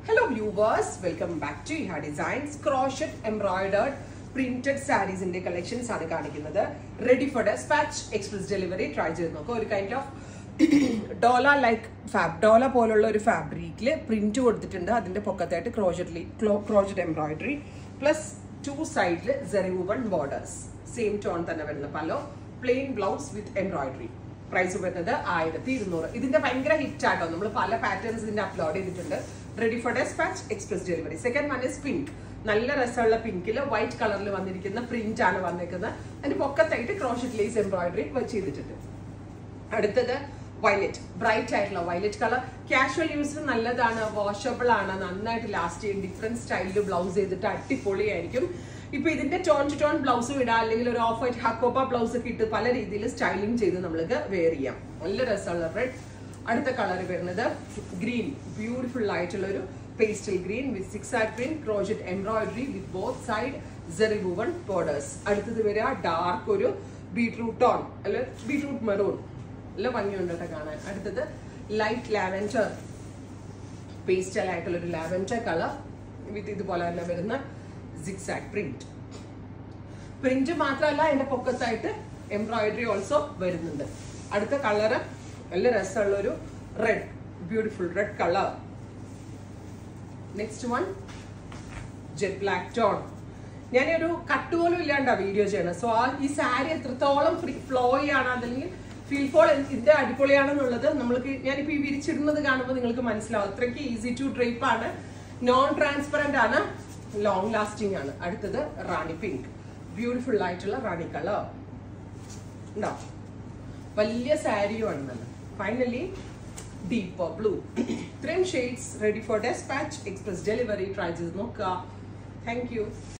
hello viewers welcome back to Iha designs crochet embroidered printed സാരീസിന്റെ collections ആണ് കാണിക്കുന്നത് ready for despatch express delivery try ചെയ്ത് നോക്കുക ഒരു കൈൻഡ് ഓഫ് ഡോല ലൈക്ക് ഫാബ് ഡോല പോലുള്ള ഒരു ഫാബ്രിക്കിൽ പ്രിന്റ് കൊടുത്തിട്ടുണ്ട് അതിന്റെ പൊക്കത്തായിട്ട് ക്രോഷറ്റ്ലി ക്രോഷറ്റ് എംബ്രോയിഡറി പ്ലസ് ടു സൈഡിൽ ജെറിവുവൺ ബോർഡേഴ്സ് സെയിം ടോൺ തന്നെ വരുന്ന പലോ plain blouse with embroidery price വരുന്നത് ആയിരത്തി ഇരുന്നൂറ് ഇതിന്റെ ഭയങ്കര ഹിറ്റ് ആട്ടോ നമ്മൾ പല പാറ്റേൺസ് ഇതിന്റെ അപ്ലോഡ് ചെയ്തിട്ടുണ്ട് ready for despatch express delivery second one is pink നല്ല രസമുള്ള പിങ്കിൽ വൈറ്റ് കളറിൽ വന്നിരിക്കുന്ന പ്രിന്റ് ആണ് വന്നിരിക്കുന്നത് അതിന്റെ പൊക്കത്തായിട്ട് ക്രോഷറ്റ് ലേസ് എംബ്രോയിഡറി ചെയ്തിട്ടുണ്ട് അടുത്തത് വയലറ്റ് ബ്രൈറ്റ് ആയിട്ടുള്ള വയലറ്റ് കളർ കാഷ്വൽ യൂസിന് നല്ലതാണ് വാഷബിൾ ആണ് നന്നായിട്ട് ലാസ്റ്റ് ചെയ്യും ഡിഫറെന്റ് സ്റ്റൈലിൽ ബ്ലൗസ് ചെയ്തിട്ട് അടിപൊളിയായിരിക്കും ഇപ്പൊ ഇതിന്റെ ടോൺ ടു ടോൺ ബ്ലൗസ് ഇടാം അല്ലെങ്കിൽ ഒരു ഓഫ് വൈറ്റ് ഹക്കോപ്പ ബ്ലൗസ് ഒക്കെ ഇട്ട് പല രീതിയിൽ സ്റ്റൈലിംഗ് ചെയ്ത് നമ്മൾക്ക് വെയർ ചെയ്യാം നല്ല രസമുള്ള റെഡ് അടുത്ത കളർ വരുന്നത് ഗ്രീൻ ബ്യൂട്ടിഫുൾ ആയിട്ടുള്ള ഒരു pastel green with six at print crochet embroidery with both side ജെറിബുവൺ ബോർഡേഴ്സ് അടുത്തത് വരിക ഡാർക്ക് ഒരു ബീട്രൂട്ട് ടോൺ അല്ലെ ബീട്രൂട്ട് മെറൂൺ നല്ല ഭംഗിയുണ്ട് കേട്ടോ കാണാൻ അടുത്തത് ലൈറ്റ് ലാവൻഡർ പേസ്റ്റൽ ആയിട്ടുള്ള ഒരു ലാവൻഡർ കളർ വിത്ത് ഇതുപോലെ തന്നെ വരുന്ന സിക്സാക് പ്രിന്റ് പ്രിന്റ് മാത്രമല്ല അതിന്റെ പൊക്കത്തായിട്ട് എംബ്രോയിഡറി ഓൾസോ വരുന്നുണ്ട് അടുത്ത കളറ് നല്ല രസമുള്ള ഒരു red beautiful red colour next one jet black tone ഞാനൊരു കട്ട് പോലും ഇല്ലാണ്ടാ വീഡിയോ ചെയ്യണം സോ ആ ഈ സാരി എത്രത്തോളം ഫ്രീ ഫ്ലോയി ആണ് അല്ലെങ്കിൽ ഫീൽ ഫോൾ ഇതിന്റെ അടിപൊളിയാണെന്നുള്ളത് നമ്മൾക്ക് ഞാനിപ്പോ ഈ വിരിച്ചിടുന്നത് കാണുമ്പോൾ നിങ്ങൾക്ക് മനസ്സിലാവും അത്രയ്ക്ക് ഈസി ടു ഡ്രേപ്പ് ആണ് നോൺ ട്രാൻസ്പെറന്റ് ആണ് ലോങ് ലാസ്റ്റിംഗ് ആണ് അടുത്തത് റാണി പിങ്ക് ബ്യൂട്ടിഫുൾ ആയിട്ടുള്ള റാണി കളർ ഉണ്ടോ വലിയ സാരിയും ആണ് നല്ല ഫൈനലി ഡീപ്പ് ബ്ലൂ ഇത്രയും shades ready for despatch express delivery try ചെയ്ത് നോക്കുക താങ്ക് യു